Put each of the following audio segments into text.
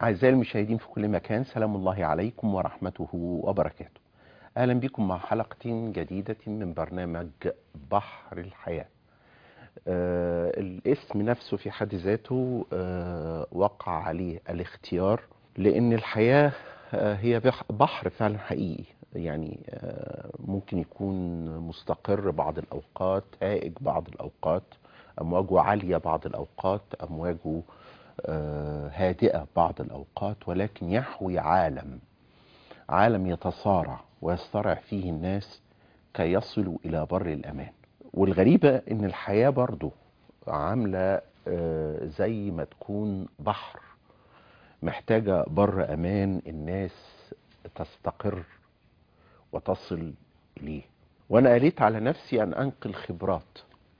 أعزائي المشاهدين في كل مكان سلام الله عليكم ورحمته وبركاته أهلا بكم مع حلقة جديدة من برنامج بحر الحياة آه الاسم نفسه في حد ذاته آه وقع عليه الاختيار لأن الحياة آه هي بح- بحر فعلا حقيقي يعني آه ممكن يكون مستقر بعض الأوقات هائج بعض الأوقات أمواجه عالية بعض الأوقات أمواجه آه، هادئة بعض الأوقات ولكن يحوي عالم عالم يتصارع ويصطرع فيه الناس كي يصلوا إلى بر الأمان والغريبة إن الحياة برضو عاملة آه، زي ما تكون بحر محتاجة بر أمان الناس تستقر وتصل إليه وأنا قريت على نفسي أن أنقل خبرات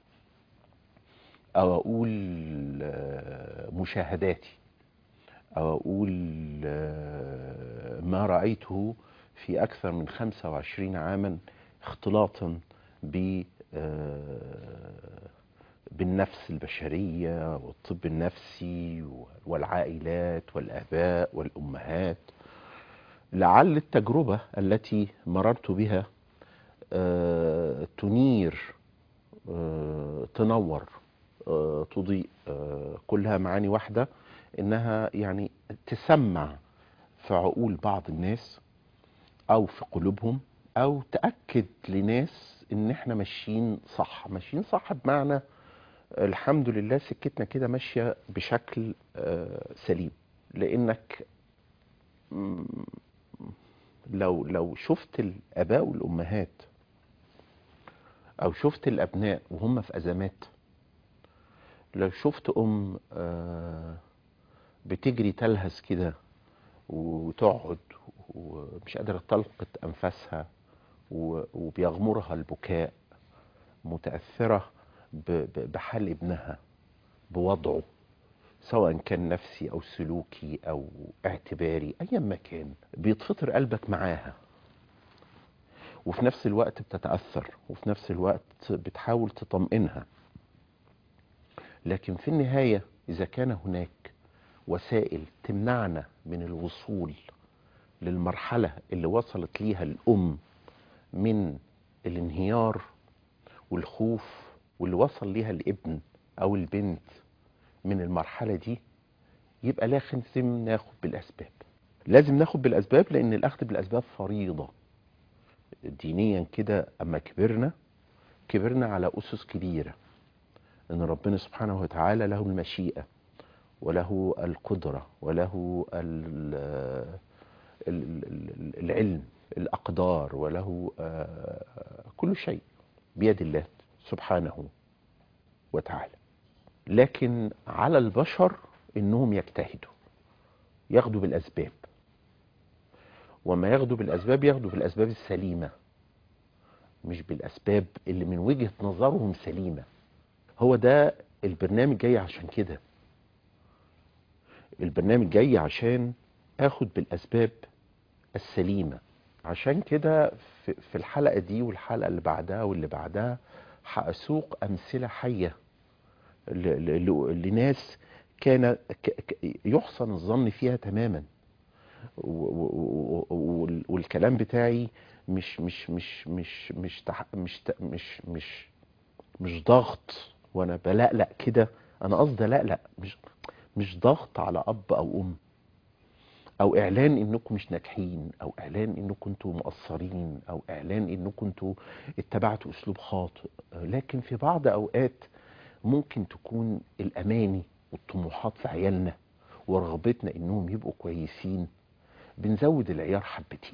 او اقول آه، مشاهداتي او اقول آه، ما رايته في اكثر من 25 عاما اختلاطا ب آه، بالنفس البشريه والطب النفسي والعائلات والاباء والامهات لعل التجربه التي مررت بها آه، تنير آه، تنور آه، تضيء آه، كلها معاني واحدة إنها يعني تسمع في عقول بعض الناس أو في قلوبهم أو تأكد لناس إن إحنا ماشيين صح ماشيين صح بمعنى الحمد لله سكتنا كده ماشية بشكل آه، سليم لأنك مم، لو لو شفت الآباء والأمهات أو شفت الأبناء وهم في أزمات لو شفت ام آه، بتجري تلهث كده وتقعد ومش قادره تلقط انفاسها و- وبيغمرها البكاء متاثره ب- ب- بحال ابنها بوضعه سواء كان نفسي او سلوكي او اعتباري ايا ما كان بيتفطر قلبك معاها وفي نفس الوقت بتتاثر وفي نفس الوقت بتحاول تطمئنها لكن في النهاية إذا كان هناك وسائل تمنعنا من الوصول للمرحلة اللي وصلت ليها الأم من الانهيار والخوف واللي وصل ليها الابن أو البنت من المرحلة دي يبقى لازم ناخد بالأسباب لازم ناخد بالأسباب لأن الأخذ بالأسباب فريضة دينيا كده أما كبرنا كبرنا على أسس كبيرة ان ربنا سبحانه وتعالى له المشيئه وله القدره وله ال- ال- ال- العلم الاقدار وله آه، كل شيء بيد الله سبحانه وتعالى لكن على البشر انهم يجتهدوا ياخدوا بالاسباب وما ياخدوا بالاسباب ياخدوا بالاسباب السليمه مش بالاسباب اللي من وجهه نظرهم سليمه هو ده البرنامج جاي عشان كده البرنامج جاي عشان اخد بالاسباب السليمه عشان كده في في الحلقه دي والحلقه اللي بعدها واللي بعدها هاسوق امثله حيه ل- ل- ل- لناس كان ك- ك- يحسن الظن فيها تماما و- و- و- وال- والكلام بتاعي مش مش مش مش مش تح- مش ت- مش مش مش ضغط وانا بلقلق كده انا قصدي لقلق مش مش ضغط على اب او ام او اعلان انكم مش ناجحين او اعلان انكم انتوا مقصرين او اعلان انكم انتوا اتبعتوا اسلوب خاطئ لكن في بعض اوقات ممكن تكون الاماني والطموحات في عيالنا ورغبتنا انهم يبقوا كويسين بنزود العيار حبتين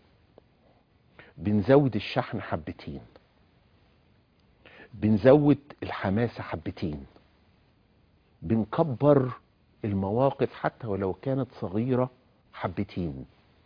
بنزود الشحن حبتين بنزود الحماسة حبتين بنكبر المواقف حتى ولو كانت صغيرة حبتين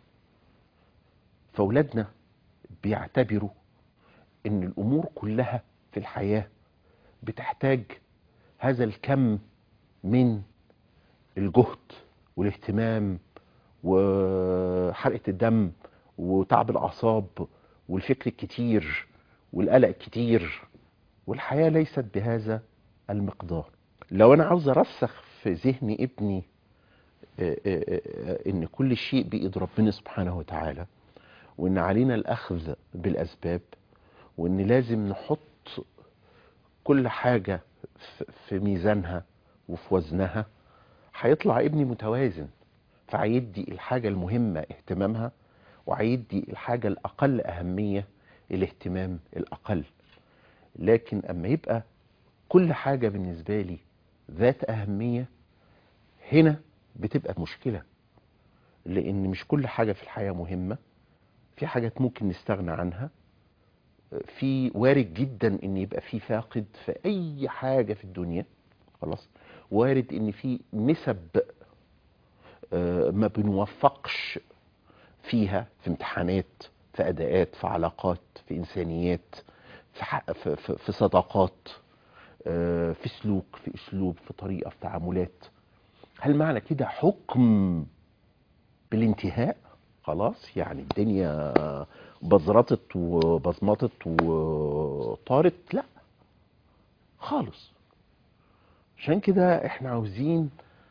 فأولادنا بيعتبروا ان الامور كلها في الحياة بتحتاج هذا الكم من الجهد والاهتمام وحرقة الدم وتعب الأعصاب والفكر الكتير والقلق الكتير والحياة ليست بهذا المقدار لو أنا عاوز أرسخ في ذهن ابني آه، آه، آه، ان كل شيء بايد ربنا سبحانه وتعالى وان علينا الاخذ بالاسباب وان لازم نحط كل حاجه في- في ميزانها وفي وزنها هيطلع ابني متوازن فهيدي الحاجه المهمه اهتمامها وهيدي الحاجه الاقل اهميه الاهتمام الاقل لكن اما يبقى كل حاجه بالنسبه لي ذات اهميه هنا بتبقى مشكله لان مش كل حاجه في الحياه مهمه في حاجات ممكن نستغنى عنها في وارد جدا ان يبقى في فاقد في اي حاجه في الدنيا خلاص وارد ان في نسب آه، ما بنوفقش فيها في امتحانات في اداءات في علاقات في انسانيات في ح- في, في, في صداقات آه، في سلوك في اسلوب في طريقه في تعاملات هل معنى كده حكم بالانتهاء خلاص يعني الدنيا بزرطت وبزمطت وطارت لا خالص عشان كده احنا عاوزين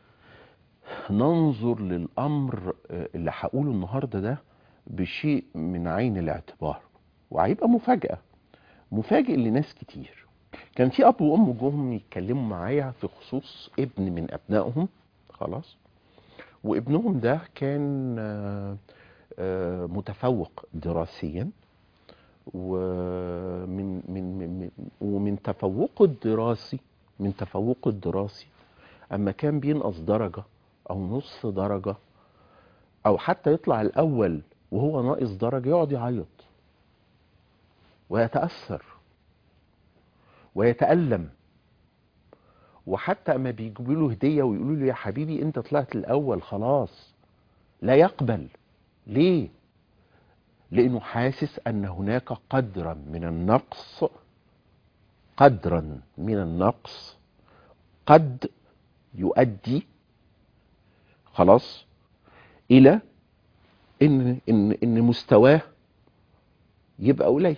ننظر للامر آه، اللي هقوله النهارده ده بشيء من عين الاعتبار وهيبقى مفاجاه مفاجئ لناس كتير كان في اب وام جم يتكلموا معايا في خصوص ابن من ابنائهم خلاص وابنهم ده كان آه، آه، متفوق دراسيا ومن من من من- ومن تفوقه الدراسي من تفوقه الدراسي اما كان بينقص درجه او نص درجه او حتى يطلع الاول وهو ناقص درجه يقعد يعيط ويتاثر ويتالم وحتى اما بيجيبوا له هديه ويقولوا له يا حبيبي انت طلعت الاول خلاص لا يقبل ليه لانه حاسس ان هناك قدرا من النقص قدرا من النقص قد يؤدي خلاص الى ان ان ان مستواه يبقى قليل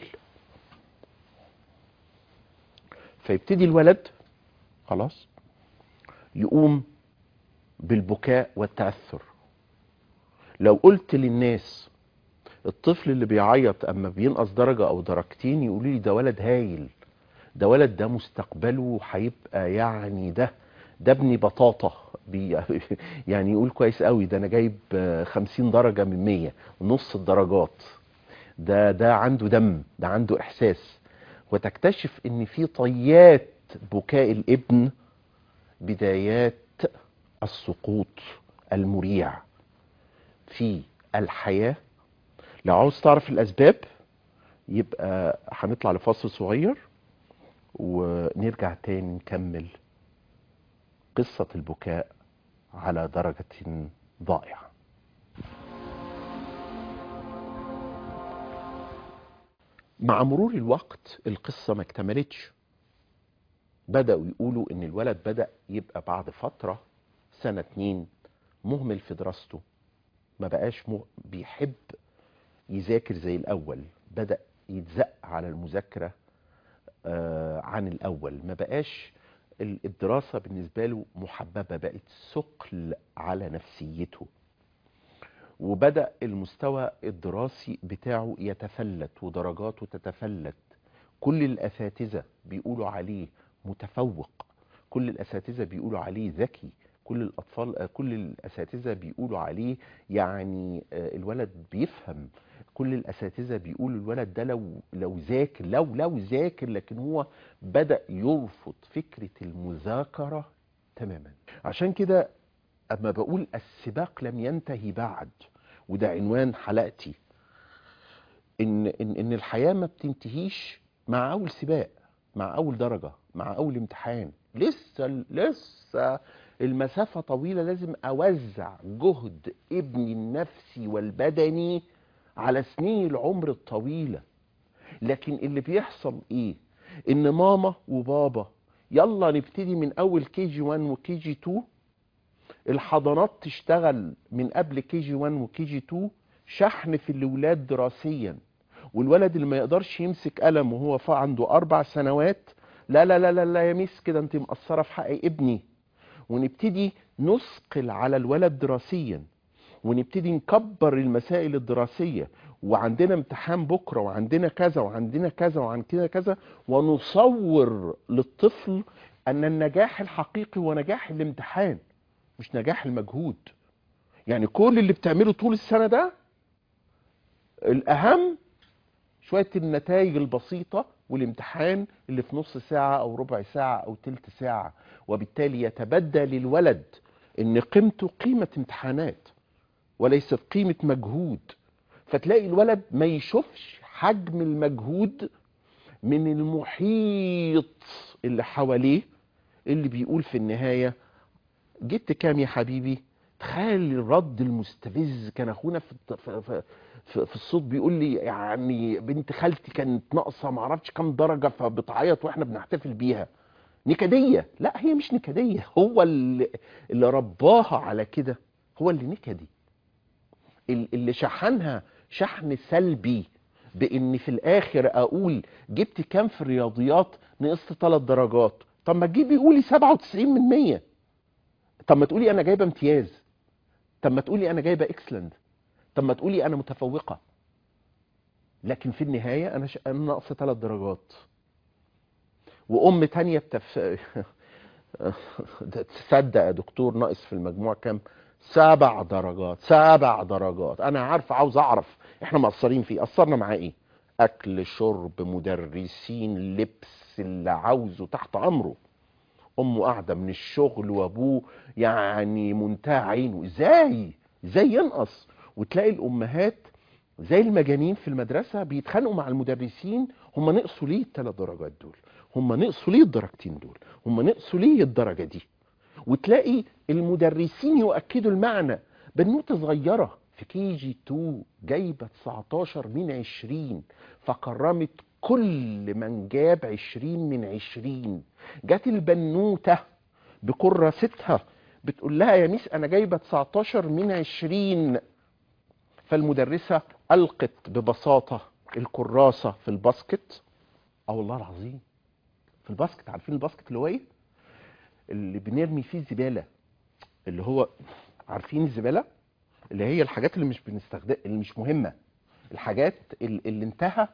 فيبتدي الولد خلاص يقوم بالبكاء والتاثر لو قلت للناس الطفل اللي بيعيط اما بينقص درجه او درجتين يقولوا لي ده ولد هايل ده ولد ده مستقبله هيبقى يعني ده ده ابني بطاطا بي يعني يقول كويس قوي ده انا جايب آه، 50 درجه من 100 نص الدرجات ده ده عنده دم ده عنده احساس وتكتشف ان في طيات بكاء الابن بدايات السقوط المريع في الحياه لو عاوز تعرف الاسباب يبقى هنطلع لفاصل صغير ونرجع تاني نكمل قصة البكاء على درجة ضائعة مع مرور الوقت القصة ما اكتملتش بدأوا يقولوا ان الولد بدأ يبقى بعد فترة سنة اتنين مهمل في دراسته ما بقاش م... بيحب يذاكر زي الأول بدأ يتزق على المذاكرة آه، عن الأول ما بقاش ال- الدراسة بالنسبة له محببة بقت ثقل على نفسيته وبدأ المستوى الدراسي بتاعه يتفلت ودرجاته تتفلت كل الأساتذة بيقولوا عليه متفوق كل الأساتذة بيقولوا عليه ذكي كل الأطفال آه، كل الأساتذة بيقولوا عليه يعني آه، الولد بيفهم كل الأساتذة بيقولوا الولد ده لو لو ذاكر لو لو ذاكر لكن هو بدأ يرفض فكرة المذاكرة تماما عشان كده اما بقول السباق لم ينتهي بعد وده عنوان حلقتي ان ان ان الحياه ما بتنتهيش مع اول سباق مع اول درجه مع اول امتحان لسه لسه المسافه طويله لازم اوزع جهد ابني النفسي والبدني على سنين العمر الطويله لكن اللي بيحصل ايه ان ماما وبابا يلا نبتدي من اول كي جي 1 وكي جي 2 الحضانات تشتغل من قبل كي جي 1 وكي جي 2 شحن في الاولاد دراسيا والولد اللي ما يقدرش يمسك قلم وهو فا عنده اربع سنوات لا لا لا لا, لا يا ميس كده انت مقصره في حق ابني ونبتدي نثقل على الولد دراسيا ونبتدي نكبر المسائل الدراسية وعندنا امتحان بكرة وعندنا كذا وعندنا كذا وعندنا كذا ونصور للطفل أن النجاح الحقيقي هو نجاح الامتحان مش نجاح المجهود يعني كل اللي بتعمله طول السنة ده الأهم شوية النتائج البسيطة والامتحان اللي في نص ساعة أو ربع ساعة أو تلت ساعة وبالتالي يتبدى للولد إن قيمته قيمة امتحانات وليست قيمة مجهود فتلاقي الولد ما يشوفش حجم المجهود من المحيط اللي حواليه اللي بيقول في النهاية جبت كام يا حبيبي تخيل الرد المستفز كان اخونا في في, في, في, في الصوت بيقول لي يعني بنت خالتي كانت ناقصه ما اعرفش كام درجه فبتعيط واحنا بنحتفل بيها نكديه لا هي مش نكديه هو اللي, اللي رباها على كده هو اللي نكدي اللي شحنها شحن سلبي بان في الاخر اقول جبت كام في الرياضيات نقصت ثلاث درجات طب ما تجيبي قولي 97 من 100 طب ما تقولي انا جايبه امتياز طب ما تقولي انا جايبه اكسلنت طب ما تقولي انا متفوقه لكن في النهايه انا ش... انا ناقصه ثلاث درجات وام تانية بتف تصدق يا دكتور ناقص في المجموع كام سبع درجات سبع درجات انا عارف عاوز اعرف احنا مقصرين فيه قصرنا معاه ايه اكل شرب مدرسين لبس اللي عاوزه تحت امره امه قاعده من الشغل وابوه يعني منتهى عينه ازاي ازاي ينقص وتلاقي الامهات زي المجانين في المدرسه بيتخانقوا مع المدرسين هم نقصوا ليه الثلاث درجات دول هم نقصوا ليه الدرجتين دول هم نقصوا ليه الدرجه دي وتلاقي المدرسين يؤكدوا المعنى بنوته صغيره في كي جي 2 جايبه 19 من 20 فكرمت كل من جاب 20 من 20 جت البنوته بكراستها بتقول لها يا ميس انا جايبه 19 من 20 فالمدرسه القت ببساطه الكراسه في الباسكت اه والله العظيم في الباسكت عارفين الباسكت اللي هو ايه اللي بنرمي فيه الزباله اللي هو عارفين الزباله اللي هي الحاجات اللي مش بنستخدم اللي مش مهمه الحاجات اللي, اللي انتهى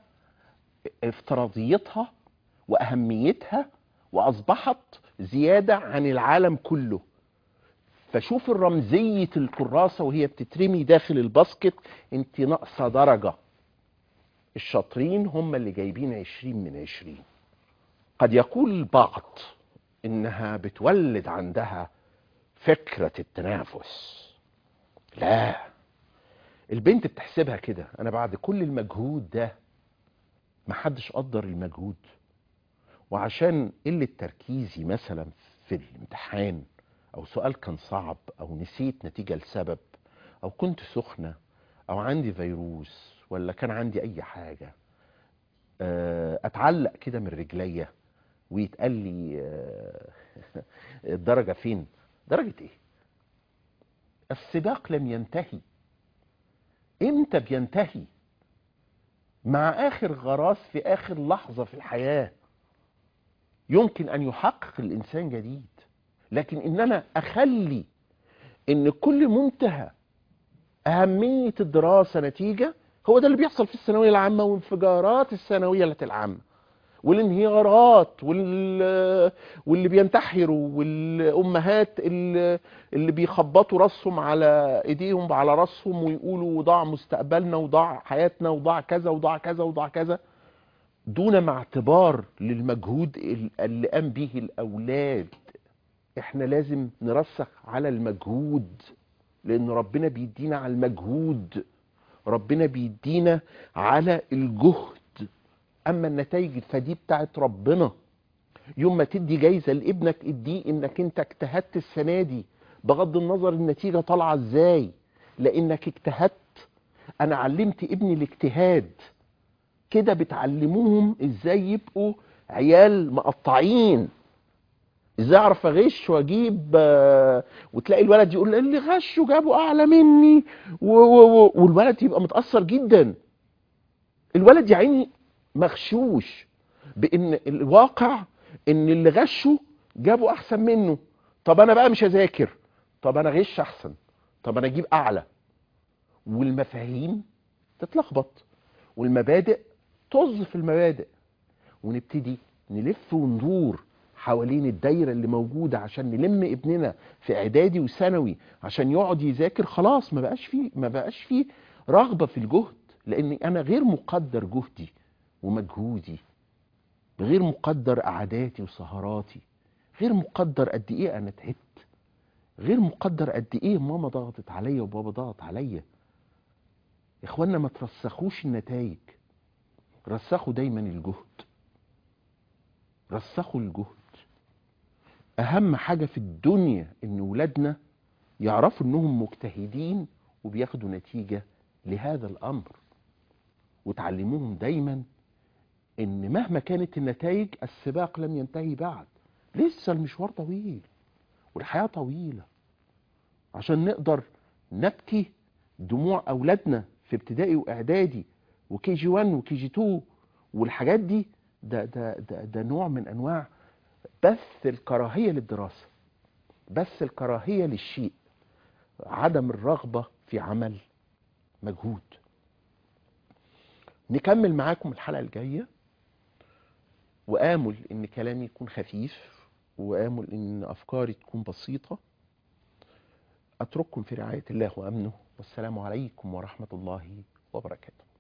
افتراضيتها واهميتها واصبحت زياده عن العالم كله فشوف الرمزيه الكراسه وهي بتترمي داخل الباسكت انت ناقصه درجه الشاطرين هم اللي جايبين 20 من 20 قد يقول البعض انها بتولد عندها فكره التنافس لا البنت بتحسبها كده انا بعد كل المجهود ده محدش قدر المجهود وعشان قله تركيزي مثلا في الامتحان او سؤال كان صعب او نسيت نتيجه لسبب او كنت سخنه او عندي فيروس ولا كان عندي اي حاجه اتعلق كده من رجليا ويتقال لي الدرجه فين درجه ايه السباق لم ينتهي امتى بينتهي مع اخر غراس في اخر لحظه في الحياه يمكن ان يحقق الانسان جديد لكن ان انا اخلي ان كل منتهى اهميه الدراسه نتيجه هو ده اللي بيحصل في الثانويه العامه وانفجارات الثانويه العامه والانهيارات وال... واللي بينتحروا والامهات اللي, اللي بيخبطوا راسهم على ايديهم على راسهم ويقولوا ضاع مستقبلنا وضاع حياتنا وضاع كذا وضاع كذا وضاع كذا دون ما اعتبار للمجهود اللي قام به الاولاد احنا لازم نرسخ على المجهود لان ربنا بيدينا على المجهود ربنا بيدينا على الجهد اما النتائج فدي بتاعت ربنا يوم ما تدي جايزه لابنك اديه انك انت اجتهدت السنه دي بغض النظر النتيجه طالعه ازاي لانك اجتهدت انا علمت ابني الاجتهاد كده بتعلموهم ازاي يبقوا عيال مقطعين ازاي اعرف اغش واجيب وتلاقي الولد يقول اللي غشوا جابوا اعلى مني و و و والولد يبقى متاثر جدا الولد يا عيني مغشوش بان الواقع ان اللي غشوا جابوا احسن منه طب انا بقى مش هذاكر طب انا غش احسن طب انا اجيب اعلى والمفاهيم تتلخبط والمبادئ طز في المبادئ ونبتدي نلف وندور حوالين الدايرة اللي موجودة عشان نلم ابننا في اعدادي وثانوي عشان يقعد يذاكر خلاص ما بقاش فيه ما بقاش فيه رغبة في الجهد لاني انا غير مقدر جهدي ومجهودي غير مقدر قعداتي وسهراتي غير مقدر قد ايه انا تعبت غير مقدر قد ايه ماما ضغطت عليا وبابا ضغط عليا يا اخوانا ما ترسخوش النتائج رسخوا دايما الجهد رسخوا الجهد اهم حاجة في الدنيا ان ولادنا يعرفوا انهم مجتهدين وبياخدوا نتيجة لهذا الامر وتعلموهم دايما ان مهما كانت النتائج السباق لم ينتهي بعد لسه المشوار طويل والحياة طويلة عشان نقدر نبكي دموع اولادنا في ابتدائي واعدادي وكي جي 1 وكي جي 2 والحاجات دي ده ده ده, ده نوع من انواع بث الكراهيه للدراسه بث الكراهيه للشيء عدم الرغبه في عمل مجهود نكمل معاكم الحلقه الجايه وامل ان كلامي يكون خفيف وامل ان افكاري تكون بسيطه اترككم في رعايه الله وامنه والسلام عليكم ورحمه الله وبركاته